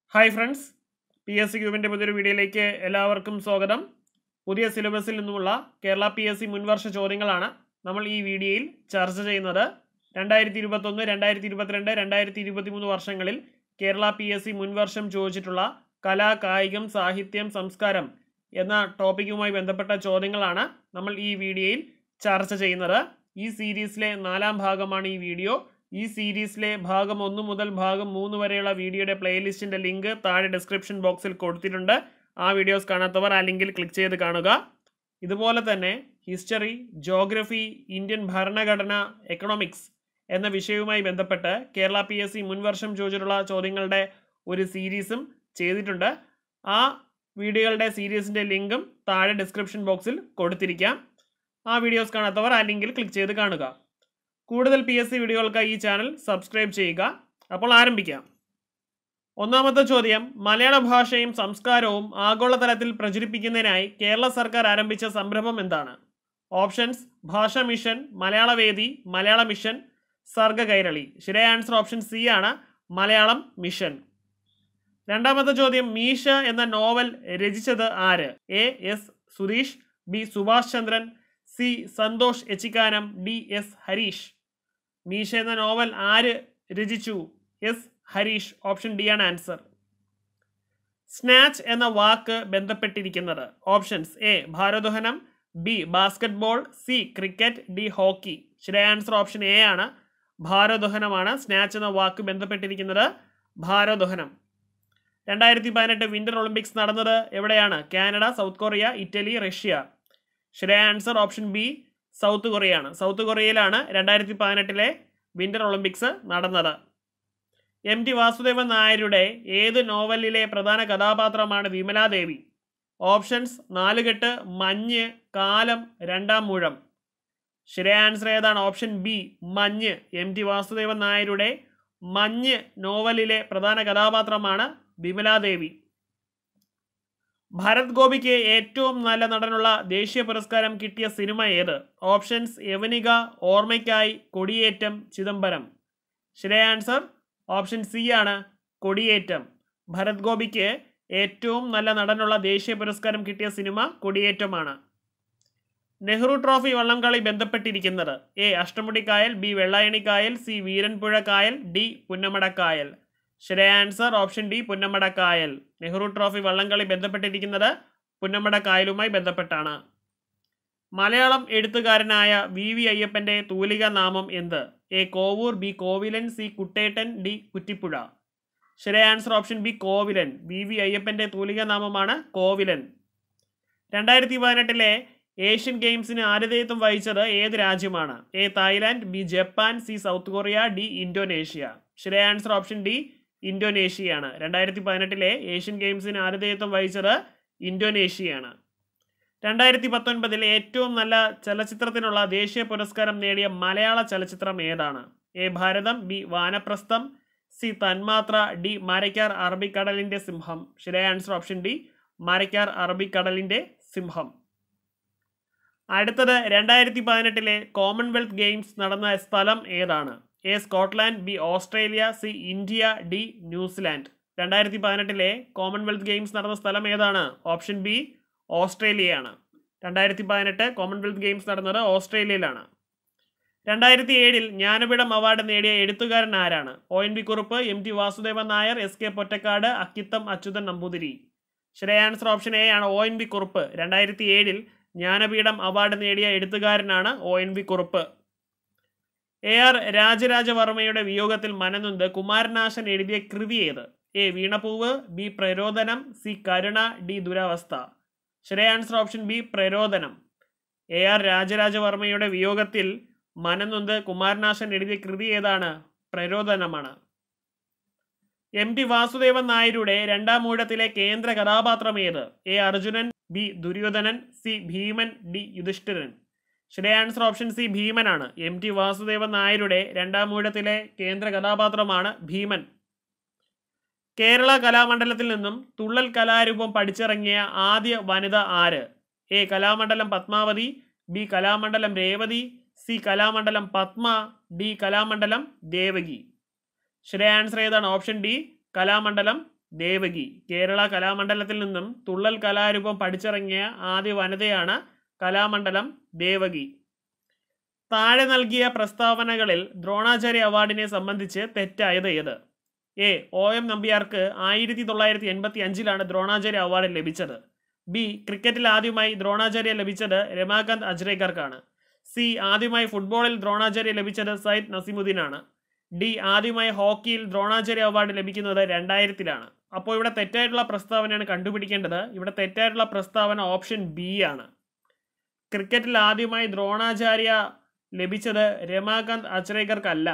hi friends P S C ക്യൂബിൻ്റെ പുതിയൊരു വീഡിയോയിലേക്ക് എല്ലാവർക്കും സ്വാഗതം പുതിയ സിലബസിൽ നിന്നുമുള്ള കേരള പി എസ് സി മുൻവർഷ ചോദ്യങ്ങളാണ് നമ്മൾ ഈ വീഡിയോയിൽ ചർച്ച ചെയ്യുന്നത് രണ്ടായിരത്തി ഇരുപത്തൊന്ന് രണ്ടായിരത്തി ഇരുപത്തിരണ്ട് രണ്ടായിരത്തി ഇരുപത്തി മൂന്ന് വർഷങ്ങളിൽ കേരള പി എസ് സി മുൻവർഷം ചോദിച്ചിട്ടുള്ള കലാ കായികം സാഹിത്യം സംസ്കാരം എന്ന ടോപ്പിക്കുമായി ബന്ധപ്പെട്ട ചോദ്യങ്ങളാണ് നമ്മൾ ഈ വീഡിയോയിൽ ചർച്ച ചെയ്യുന്നത് ഈ സീരീസിലെ നാലാം ഭാഗമാണ് ഈ വീഡിയോ ഈ സീരീസിലെ ഭാഗം ഒന്ന് മുതൽ ഭാഗം മൂന്ന് വരെയുള്ള വീഡിയോയുടെ പ്ലേലിസ്റ്റിന്റെ ലിങ്ക് താഴെ ഡിസ്ക്രിപ്ഷൻ ബോക്സിൽ കൊടുത്തിട്ടുണ്ട് ആ വീഡിയോസ് കാണാത്തവർ ആ ലിങ്കിൽ ക്ലിക്ക് ചെയ്ത് കാണുക ഇതുപോലെ തന്നെ ഹിസ്റ്ററി ജോഗ്രഫി ഇന്ത്യൻ ഭരണഘടന എക്കണോമിക്സ് എന്ന വിഷയവുമായി ബന്ധപ്പെട്ട് കേരള പി എസ് സി മുൻവർഷം ചോദിച്ചിട്ടുള്ള ചോദ്യങ്ങളുടെ ഒരു സീരീസും ചെയ്തിട്ടുണ്ട് ആ വീഡിയോകളുടെ സീരീസിന്റെ ലിങ്കും താഴെ ഡിസ്ക്രിപ്ഷൻ ബോക്സിൽ കൊടുത്തിരിക്കാം ആ വീഡിയോസ് കാണാത്തവർ ആ ലിങ്കിൽ ക്ലിക്ക് ചെയ്ത് കാണുക കൂടുതൽ പി എസ് സി വീഡിയോകൾക്കായി ഈ ചാനൽ സബ്സ്ക്രൈബ് ചെയ്യുക അപ്പോൾ ആരംഭിക്കാം ഒന്നാമത്തെ ചോദ്യം മലയാള ഭാഷയും സംസ്കാരവും ആഗോളതലത്തിൽ പ്രചരിപ്പിക്കുന്നതിനായി കേരള സർക്കാർ ആരംഭിച്ച സംരംഭം എന്താണ് ഓപ്ഷൻസ് ഭാഷ മിഷൻ മലയാളവേദി മലയാള മിഷൻ സർഗ കൈരളി ശരിയായ ആൻസർ ഓപ്ഷൻ സി ആണ് മലയാളം മിഷൻ രണ്ടാമത്തെ ചോദ്യം മീശ എന്ന നോവൽ രചിച്ചത് ആര് A S Sudheesh B Subhash Chandran C Santhosh Echikkanam D S Hareesh Meesha എന്ന നോവൽ ആര് രചിച്ചു എസ് ഹരീഷ് ഓപ്ഷൻ ഡി ആണ് ആൻസർ സ്നാച്ച് എന്ന വാക്ക് ബന്ധപ്പെട്ടിരിക്കുന്നത് ഓപ്ഷൻസ് എ ഭാരോദ്വഹനം B basketball C cricket D hockey ശരിയായ ആൻസർ ഓപ്ഷൻ എ ആണ് ഭാരോദ്വഹനമാണ് സ്നാച്ച് എന്ന വാക്ക് ബന്ധപ്പെട്ടിരിക്കുന്നത് ഭാരോദ്വഹനം രണ്ടായിരത്തി പതിനെട്ട് വിന്റർ ഒളിമ്പിക്സ് നടന്നത് എവിടെയാണ് Canada South Korea Italy Russia ശരിയായ ആൻസർ ഓപ്ഷൻ ബി സൗത്ത് കൊറിയയാണ് സൗത്ത് കൊറിയയിലാണ് രണ്ടായിരത്തി പതിനെട്ടിലെ വിന്റർ ഒളിമ്പിക്സ് നടന്നത് എം ടി വാസുദേവൻ നായരുടെ ഏത് നോവലിലെ പ്രധാന കഥാപാത്രമാണ് വിമലാദേവി ഓപ്ഷൻസ് നാലുകെട്ട് മഞ്ഞ് കാലം രണ്ടാം മൂഴം ശരിയായ ആൻസർ ഏതാണ് option B Manju M T Vasudevan നായരുടെ മഞ്ഞ് നോവലിലെ പ്രധാന കഥാപാത്രമാണ് വിമലാദേവി ഭരത് ഗോപിക്ക് ഏറ്റവും നല്ല നടനുള്ള ദേശീയ പുരസ്കാരം കിട്ടിയ സിനിമ ഏത് ഓപ്ഷൻസ് യവനിക ഓർമ്മയ്ക്കായി കൊടിയേറ്റം ചിദംബരം ശരിയായ ആൻസർ ഓപ്ഷൻ സി ആണ് കൊടിയേറ്റം ഭരത് ഗോപിക്ക് ഏറ്റവും നല്ല നടനുള്ള ദേശീയ പുരസ്കാരം കിട്ടിയ സിനിമ കൊടിയേറ്റമാണ് നെഹ്റു ട്രോഫി വള്ളംകളി ബന്ധപ്പെട്ടിരിക്കുന്നത് എ അഷ്ടമുടിക്കായൽ ബി വെള്ളായണിക്കായൽ സി വീരൻപുഴ കായൽ ഡി പുന്നമടക്കായൽ ശരിയായ ആൻസർ ഓപ്ഷൻ ഡി പുന്നമടക്കായൽ നെഹ്റു ട്രോഫി വള്ളംകളി ബന്ധപ്പെട്ടിരിക്കുന്നത് പുന്നമടക്കായലുമായി ബന്ധപ്പെട്ടാണ് മലയാളം എഴുത്തുകാരനായ വി വി അയ്യപ്പന്റെ തൂലിക നാമം എന്ത് A Kovoor B Kovilan C Kuttettan D Kuttipuzha ശരിയായ answer option B Kovilan V V അയ്യപ്പന്റെ തൂലിക നാമമാണ് കോവിലൻ രണ്ടായിരത്തി പതിനെട്ടിലെ ഏഷ്യൻ ഗെയിംസിന് ആതിഥേയത്വം വഹിച്ചത് ഏത് രാജ്യമാണ് A Thailand B Japan C South Korea D Indonesia ശരിയായ ആൻസർ ഓപ്ഷൻ ഡി ഇന്തോനേഷ്യയാണ് രണ്ടായിരത്തി പതിനെട്ടിലെ ഏഷ്യൻ ഗെയിംസിന് ആതിഥേയത്വം വഹിച്ചത് ഇന്തോനേഷ്യയാണ് രണ്ടായിരത്തി പത്തൊൻപതിൽ ഏറ്റവും നല്ല ചലച്ചിത്രത്തിനുള്ള ദേശീയ പുരസ്കാരം നേടിയ മലയാള ചലച്ചിത്രം ഏതാണ് A Bharatham B Vanaprastham C Thanmathra D Marakkar അറബിക്കടലിന്റെ സിംഹം ശരിയായ ആൻസർ ഓപ്ഷൻ ഡി മരയ്ക്കാർ അറബിക്കടലിന്റെ സിംഹം അടുത്തത് രണ്ടായിരത്തി പതിനെട്ടിലെ കോമൺവെൽത്ത് ഗെയിംസ് നടന്ന സ്ഥലം ഏതാണ് A Scotland B Australia C India D New Zealand രണ്ടായിരത്തി പതിനെട്ടിലെ കോമൺവെൽത്ത് ഗെയിംസ് നടന്ന സ്ഥലം ഏതാണ് ഓപ്ഷൻ ബി ഓസ്ട്രേലിയയാണ് രണ്ടായിരത്തി പതിനെട്ട് കോമൺവെൽത്ത് ഗെയിംസ് നടന്നത് ഓസ്ട്രേലിയയിലാണ് രണ്ടായിരത്തി ഏഴിൽ ജ്ഞാനപീഠം അവാർഡ് നേടിയ എഴുത്തുകാരൻ ആരാണ് O N V Kurup M T Vasudevan Nair S K Pottekkatt Akkitham Achuthan Namboothiri ശരിയായ ആൻസർ ഓപ്ഷൻ എ ആണ് ഒ എൻ വി കുറുപ്പ് രണ്ടായിരത്തി ഏഴിൽ ജ്ഞാനപീഠം അവാർഡ് നേടിയ എഴുത്തുകാരനാണ് O N V Kurup A R രാജരാജവർമ്മയുടെ വിയോഗത്തിൽ മനനൊന്ത് കുമാരനാശൻ എഴുതിയ കൃതി ഏത് A Veenapoovu B Prarodanam C Karuna D Duravastha ശരിയായ answer option B Prarodanam A R രാജരാജവർമ്മയുടെ വിയോഗത്തിൽ മനനൊന്ത് കുമാരനാശൻ എഴുതിയ കൃതി ഏതാണ് പ്രരോദനമാണ് എം ടി വാസുദേവൻ നായരുടെ രണ്ടാം മൂഴത്തിലെ കേന്ദ്ര കഥാപാത്രം ഏത് A Arjunan B Duryodhanan C Bheeman D Yudhishthiran ശരിയായ ആൻസർ ഓപ്ഷൻ സി ഭീമനാണ് എം ടി വാസുദേവൻ നായരുടെ രണ്ടാം മൂഴത്തിലെ കേന്ദ്ര കഥാപാത്രമാണ് ഭീമൻ കേരള കലാമണ്ഡലത്തിൽ നിന്നും തുള്ളൽ കലാരൂപം പഠിച്ചിറങ്ങിയ ആദ്യ വനിത ആര് A Kalamandalam Padmavathi B Kalamandalam Revathi C Kalamandalam Padma D Kalamandalam Devaki ശരിയായ ആൻസർ ഏതാണ് ഓപ്ഷൻ ഡി കലാമണ്ഡലം ദേവകി കേരള കലാമണ്ഡലത്തിൽ നിന്നും തുള്ളൽ കലാരൂപം പഠിച്ചിറങ്ങിയ ആദ്യ വനിതയാണ് കലാമണ്ഡലം ദേവകി താഴെ നൽകിയ പ്രസ്താവനകളിൽ ദ്രോണാചാര്യ അവാർഡിനെ സംബന്ധിച്ച് തെറ്റായത് ഏത് എ ഒ എം നമ്പ്യാർക്ക് ആയിരത്തി തൊള്ളായിരത്തി എൺപത്തി അഞ്ചിലാണ് ദ്രോണാചാര്യ അവാർഡ് ലഭിച്ചത് ബി ക്രിക്കറ്റിൽ ആദ്യമായി ദ്രോണാചാര്യ ലഭിച്ചത് രമാകാന്ത് അജ്രേക്കർക്കാണ് സി ആദ്യമായി ഫുട്ബോളിൽ ദ്രോണാചാര്യ ലഭിച്ചത് സയ്യിദ് നസീമുദ്ദീനാണ് ഡി ആദ്യമായി ഹോക്കിയിൽ ദ്രോണാചാര്യ അവാർഡ് ലഭിക്കുന്നത് രണ്ടായിരത്തിലാണ് അപ്പോൾ ഇവിടെ തെറ്റായിട്ടുള്ള പ്രസ്താവനയാണ് കണ്ടുപിടിക്കേണ്ടത് ഇവിടെ തെറ്റായിട്ടുള്ള പ്രസ്താവന ഓപ്ഷൻ ബി ആണ് ക്രിക്കറ്റിൽ ആദ്യമായി ദ്രോണാചാര്യ ലഭിച്ചത് രമാകാന്ത് അച്രേക്കർക്കല്ല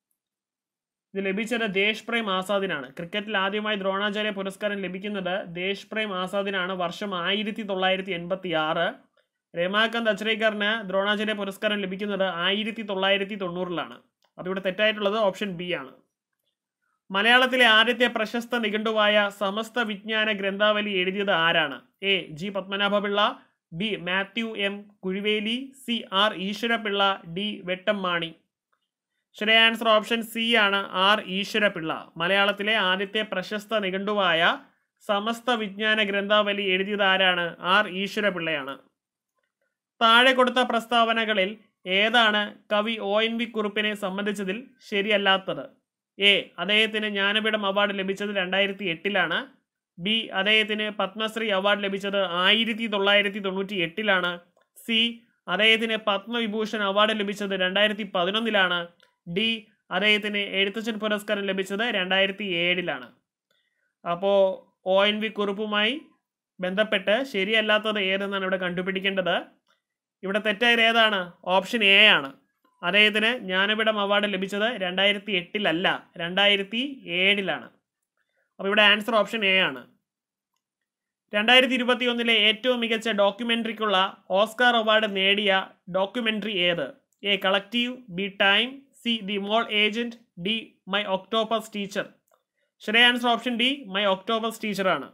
ഇത് ലഭിച്ചത് ദേശ് പ്രേം ആസാദിനാണ് ക്രിക്കറ്റിൽ ആദ്യമായി ദ്രോണാചാര്യ പുരസ്കാരം ലഭിക്കുന്നത് ദേശ് പ്രേം ആസാദിനാണ് വർഷം ആയിരത്തി തൊള്ളായിരത്തി എൺപത്തി ആറ് രമാകാന്ത് അച്രേക്കറിന് ദ്രോണാചാര്യ പുരസ്കാരം ലഭിക്കുന്നത് ആയിരത്തി തൊള്ളായിരത്തി തൊണ്ണൂറിലാണ് അപ്പോൾ ഇവിടെ തെറ്റായിട്ടുള്ളത് ഓപ്ഷൻ ബി ആണ് മലയാളത്തിലെ ആദ്യത്തെ പ്രശസ്ത നിഘണ്ടുവായ സമസ്ത വിജ്ഞാന ഗ്രന്ഥാവലി എഴുതിയത് ആരാണ് A G Padmanabhapillai B Mathew M Kuzhiveli C R Eeswarapillai D Vettam Mani ശരിയായ ആൻസർ ഓപ്ഷൻ സി ആണ് ആർ ഈശ്വരപിള്ള മലയാളത്തിലെ ആദ്യത്തെ പ്രശസ്ത നിഘണ്ടുവായ സമസ്ത വിജ്ഞാന ഗ്രന്ഥാവലി എഴുതിയത് ആരാണ് ആർ ഈശ്വരപിള്ളയാണ് താഴെ കൊടുത്ത പ്രസ്താവനകളിൽ ഏതാണ് കവി ഒ എൻ വി കുറുപ്പിനെ സംബന്ധിച്ചതിൽ ശരിയല്ലാത്തത് എ അദ്ദേഹത്തിന് ജ്ഞാനപീഠം അവാർഡ് ലഭിച്ചത് രണ്ടായിരത്തി എട്ടിലാണ് ബി അദ്ദേഹത്തിന് പത്മശ്രീ അവാർഡ് ലഭിച്ചത് ആയിരത്തി തൊള്ളായിരത്തി തൊണ്ണൂറ്റി എട്ടിലാണ് സി അദ്ദേഹത്തിന് പത്മവിഭൂഷൺ അവാർഡ് ലഭിച്ചത് രണ്ടായിരത്തി പതിനൊന്നിലാണ് ഡി അദ്ദേഹത്തിന് എഴുത്തച്ഛൻ പുരസ്കാരം ലഭിച്ചത് രണ്ടായിരത്തി ഏഴിലാണ് അപ്പോൾ ഒ എൻ വി കുറുപ്പുമായി ബന്ധപ്പെട്ട് ശരിയല്ലാത്തത് ഏതെന്നാണ് ഇവിടെ കണ്ടുപിടിക്കേണ്ടത് ഇവിടെ തെറ്റായത് ഏതാണ് ഓപ്ഷൻ എ ആണ് അദ്ദേഹത്തിന് ജ്ഞാനപീഠം അവാർഡ് ലഭിച്ചത് രണ്ടായിരത്തി എട്ടിലല്ല രണ്ടായിരത്തി ഏഴിലാണ് അപ്പോൾ ഇവിടെ ആൻസർ ഓപ്ഷൻ എ ആണ് രണ്ടായിരത്തി ഇരുപത്തി ഒന്നിലെ ഏറ്റവും മികച്ച ഡോക്യുമെൻ്ററിക്കുള്ള ഓസ്കാർ അവാർഡ് നേടിയ ഡോക്യുമെൻ്ററി ഏത് A collective B time C the mole agent D my octopus teacher ശരിയായ answer option D my octopus ടീച്ചറാണ്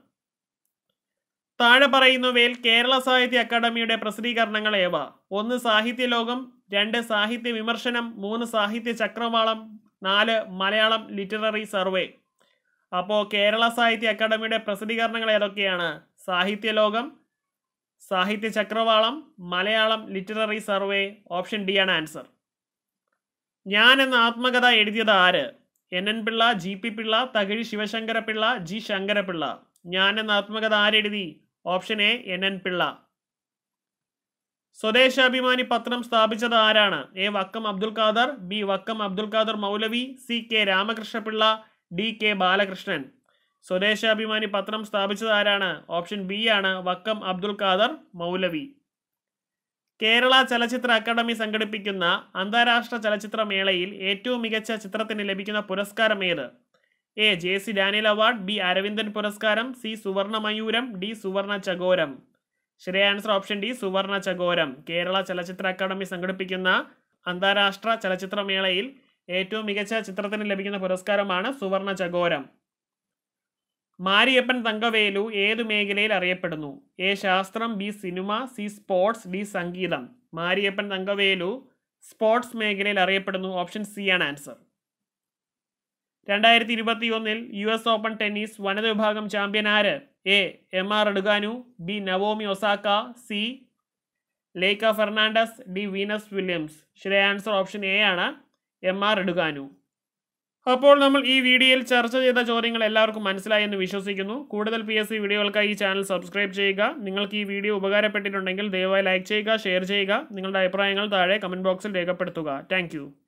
താഴെ പറയുന്നവയിൽ കേരള സാഹിത്യ അക്കാദമിയുടെ പ്രസിദ്ധീകരണങ്ങൾ ഏവ ഒന്ന് സാഹിത്യ ലോകം രണ്ട് സാഹിത്യ വിമർശനം മൂന്ന് സാഹിത്യ ചക്രവാളം നാല് മലയാളം ലിറ്റററി സർവേ അപ്പോൾ കേരള സാഹിത്യ അക്കാദമിയുടെ പ്രസിദ്ധീകരണങ്ങൾ ഏതൊക്കെയാണ് സാഹിത്യ ലോകം സാഹിത്യ ചക്രവാളം Malayalam literary survey option D ആണ് ആൻസർ ഞാൻ എന്ന ആത്മകഥ എഴുതിയത് ആര് N N Pillai G P Pillai Thakazhi Sivasankara Pillai G Sankarapillai ഞാൻ എന്ന ആത്മകഥ ആരെഴുതി option A N N Pillai Swadeshabhimani പത്രം സ്ഥാപിച്ചത് ആരാണ് A Vakkom Abdul Khader B Vakkom Abdul Khader Moulavi C K Ramakrishnapillai D K Balakrishnan Swadeshabhimani പത്രം സ്ഥാപിച്ചത് ആരാണ് ഓപ്ഷൻ ബി ആണ് വക്കം അബ്ദുൽ ഖാദർ മൗലവി കേരള ചലച്ചിത്ര അക്കാദമി സംഘടിപ്പിക്കുന്ന അന്താരാഷ്ട്ര ചലച്ചിത്ര മേളയിൽ ഏറ്റവും മികച്ച ചിത്രത്തിന് ലഭിക്കുന്ന പുരസ്കാരം ഏത് A J C Daniel award B Aravindan പുരസ്കാരം സി സുവർണ മയൂരം ഡി സുവർണ ചകോരം ശരിയായ ആൻസർ ഓപ്ഷൻ ഡി സുവർണ ചകോരം കേരള ചലച്ചിത്ര അക്കാദമി സംഘടിപ്പിക്കുന്ന അന്താരാഷ്ട്ര ചലച്ചിത്ര മേളയിൽ ഏറ്റവും മികച്ച ചിത്രത്തിന് ലഭിക്കുന്ന പുരസ്കാരമാണ് സുവർണ ചകോരം മാരിയപ്പൻ തങ്കവേലു ഏത് മേഖലയിൽ അറിയപ്പെടുന്നു എ ശാസ്ത്രം B cinema C sports D സംഗീതം മാരിയപ്പൻ തങ്കവേലു സ്പോർട്സ് മേഖലയിൽ അറിയപ്പെടുന്നു ഓപ്ഷൻ സി ആണ് ആൻസർ രണ്ടായിരത്തി ഇരുപത്തി ഒന്നിൽ യു എസ് ഓപ്പൺ ടെന്നീസ് വനിത വിഭാഗം ചാമ്പ്യൻ ആര് A Emma R Raducanu B Naomi Osaka C Leylah Fernandez D Venus Williams ശരിയായ ആൻസർ ഓപ്ഷൻ എ ആണ് എം ആർ എടുഗാനു അപ്പോൾ നമ്മൾ ഈ വീഡിയോയിൽ ചർച്ച ചെയ്ത ചോദ്യങ്ങൾ എല്ലാവർക്കും മനസ്സിലായി എന്ന് വിശ്വസിക്കുന്നു കൂടുതൽ പി എസ് സി വീഡിയോകൾക്കായി ഈ ചാനൽ സബ്സ്ക്രൈബ് ചെയ്യുക നിങ്ങൾക്ക് ഈ വീഡിയോ ഉപകാരപ്പെട്ടിട്ടുണ്ടെങ്കിൽ ദയവായി ലൈക്ക് ചെയ്യുക ഷെയർ ചെയ്യുക നിങ്ങളുടെ അഭിപ്രായങ്ങൾ താഴെ കമൻറ്റ് ബോക്സിൽ രേഖപ്പെടുത്തുക താങ്ക്